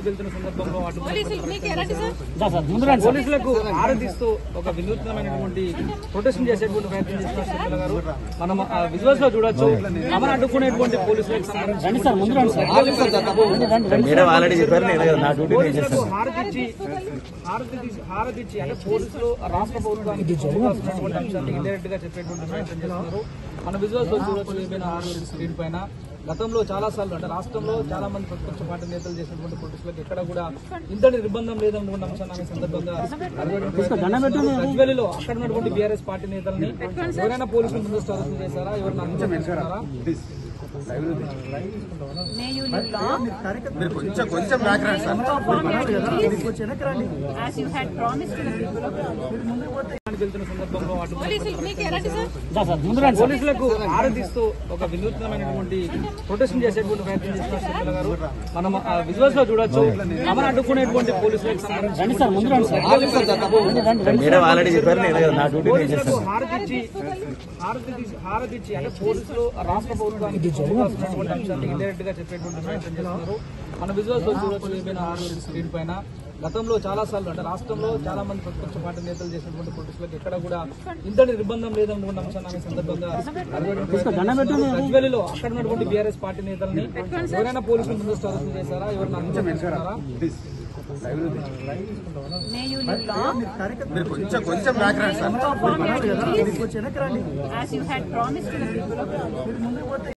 వెళ్తున్న సందర్భంలో అటు పోలీసులు మీకు ఎలాంటి సార్ పోలీసులకు ఆరాధిస్తూ ఒక వినూత్నమైనటువంటి ప్రొటెక్షన్ చేసేటువంటి ప్రయత్నం చేస్తున్నారు శ్రీకళ గారు మనం విజువల్స్ లో చూడొచ్చు అమలు అడ్డుకునేటువంటి పోలీసులకు సంబంధించి మేడం ఆల్రెడీ చెప్పారు నేను కదా నా డ్యూటీ నేను పోలీసులకు చేస్తాను హారతిచ్చి హారతి హారతిచ్చి అంటే పోలీసులు రాష్ట్ర ప్రభుత్వానికి చూడాల్సినటువంటి అంశాన్ని ఇండైరెక్ట్ గా చెప్పేటువంటి ప్రయత్నం చేస్తున్నారు మన విజువల్స్ లో చూడొచ్చు ఏమైనా స్క్రీన్ పైన గతంలో చాలా సార్లు అంటే రాష్ట్రంలో చాలా మంది ప్రతిపక్ష పార్టీ నేతలు చేసినటువంటి పోలీసులకు ఎక్కడ కూడా ఇంతటి నిర్బంధం లేదన్న అంశాన్ని ఈ సందర్భంగా గజ్వేలిలో అక్కడ ఉన్నటువంటి బీఆర్ఎస్ పార్టీ నేతల్ని ఎవరైనా పోలీసులు ముందస్తు అరెస్ట్ చేశారా ఎవరైనా అందించారా మే యూ లివ్ లాంగ్ కొంచెం కొంచెం background sir as you had promise to the people of వెళ్తున్న సందర్భంలో అటు పోలీసులు మీకు ఎలాంటి సార్ పోలీసులకు ఆరాధిస్తూ ఒక వినూత్నమైనటువంటి ప్రొటెక్షన్ చేసేటువంటి ప్రయత్నం చేస్తున్నారు శ్రీకళ గారు మనం విజువల్స్ లో చూడొచ్చు అమలు అడ్డుకునేటువంటి పోలీసులకు సంబంధించి మేడం ఆల్రెడీ చెప్పారు నేను కదా నా డ్యూటీ నేను పోలీసులకు చేస్తాను హారతిచ్చి హారతి హారతిచ్చి అంటే పోలీసులు రాష్ట్ర ప్రభుత్వానికి చూడాల్సినటువంటి అంశాన్ని ఇండైరెక్ట్ గా చెప్పేటువంటి ప్రయత్నం చేస్తున్నారు మన విజువల్స్ లో చూడొచ్చు ఏమైనా స్క్రీన్ పైన గతంలో చాలా సార్లు అంటే రాష్ట్రంలో చాలా మంది ప్రతిపక్ష పార్టీ నేతలు చేసినటువంటి పోలీసులకు ఎక్కడ కూడా ఇంతటి నిర్బంధం లేదన్న అంశాన్ని ఈ సందర్భంగా గజ్వేలిలో అక్కడ ఉన్నటువంటి బీఆర్ఎస్ పార్టీ నేతల్ని ఎవరైనా పోలీసులు ముందస్తు అరెస్ట్ చేశారా ఎవరైనా అందించారా మే యూ లివ్ లాంగ్ కొంచెం కొంచెం background sir as you had promise to the people of